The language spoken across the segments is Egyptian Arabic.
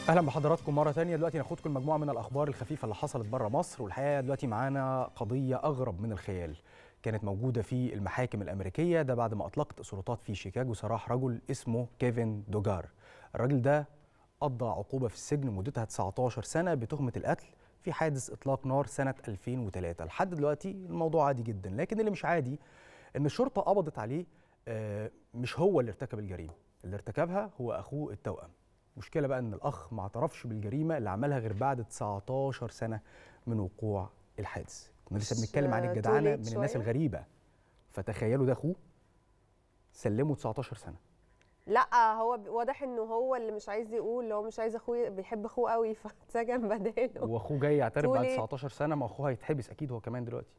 اهلا بحضراتكم مره تانية دلوقتي ناخدكم مجموعه من الاخبار الخفيفه اللي حصلت بره مصر والحقيقه دلوقتي معانا قضيه اغرب من الخيال كانت موجوده في المحاكم الامريكيه ده بعد ما اطلقت السلطات في شيكاغو سراح رجل اسمه كيفن دوجار الراجل ده قضى عقوبه في السجن مدتها 19 سنه بتهمه القتل في حادث اطلاق نار سنه 2003 لحد دلوقتي الموضوع عادي جدا لكن اللي مش عادي ان الشرطه قبضت عليه آه، مش هو اللي ارتكب الجريمه اللي ارتكبها هو اخوه التوأم مشكلة بقى ان الاخ ما اعترفش بالجريمه اللي عملها غير بعد 19 سنه من وقوع الحادث كنا لسه مش بنتكلم عن too الجدعنه late من الناس شوية؟ الغريبه فتخيلوا ده اخوه سلمه 19 سنه لا هو ب- واضح انه هو اللي مش عايز يقول هو مش عايز اخوه بيحب اخوه قوي فاتسجن بداله واخوه جاي يعترف too بعد late. 19 سنه ما اخوه هيتحبس اكيد هو كمان دلوقتي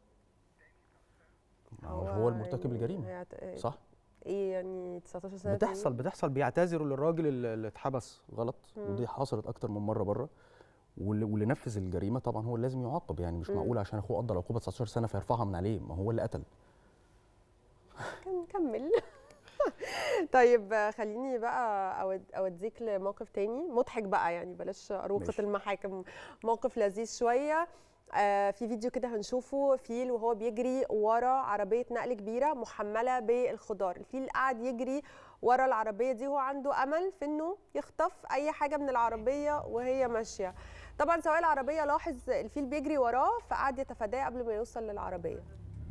ما هو, هو المرتكب يعني الجريمه هيعت- صح ايه يعني 19 سنه بتحصل تاني؟ بتحصل بيعتذروا للراجل اللي اللي اتحبس غلط مم. ودي حصلت اكتر من مره بره واللي, واللي نفذ الجريمه طبعا هو اللي لازم يعاقب يعني مش مم. معقول عشان اخوه قضى العقوبه 19 سنه فيرفعها من عليه ما هو اللي قتل كم- كمل طيب آه، خليني بقى أود- اوديك لموقف تاني مضحك بقى يعني بلاش اروقه ماشي. المحاكم موقف لذيذ شويه آه، في فيديو كده هنشوفه فيل وهو بيجري ورا عربيه نقل كبيره محمله بالخضار الفيل قاعد يجري ورا العربيه دي وهو عنده امل في انه يخطف اي حاجه من العربيه وهي ماشيه طبعا سواق العربيه لاحظ الفيل بيجري وراه فقعد يتفاداه قبل ما يوصل للعربيه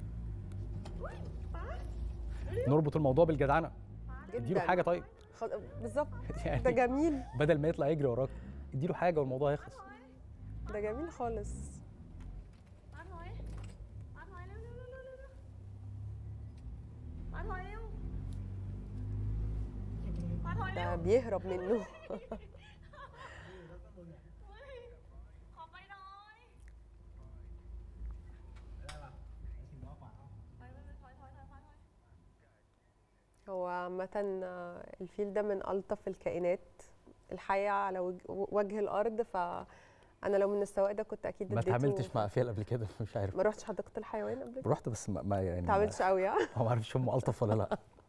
نربط الموضوع بالجدعنه اديله جداً. حاجه طيب خل- بالظبط ده يعني جميل بدل ما يطلع يجري وراك اديله حاجه والموضوع هيخلص ده جميل خالص Bán thôi Bán thôi, leo, leo, leo, leo, leo. Bán thôi, leo. Bán thôi, ده leo. بيهرب منه Ui, Khó bay thôi. Bay, bay, bay, thôi, thôi, thôi, thôi, thôi. هو عامة آه، الفيل ده من ألطف الكائنات الحية على وج- وجه الأرض فأنا لو من السواق ده كنت أكيد ما اديته- اتعاملتش مع فيل قبل كده مش عارف ما رحتش حديقة الحيوان قبل كده؟ رحت بس ما, ما يعني ما اتعاملتش قوي ها؟ ما ما اعرفش هم الطف ولا لا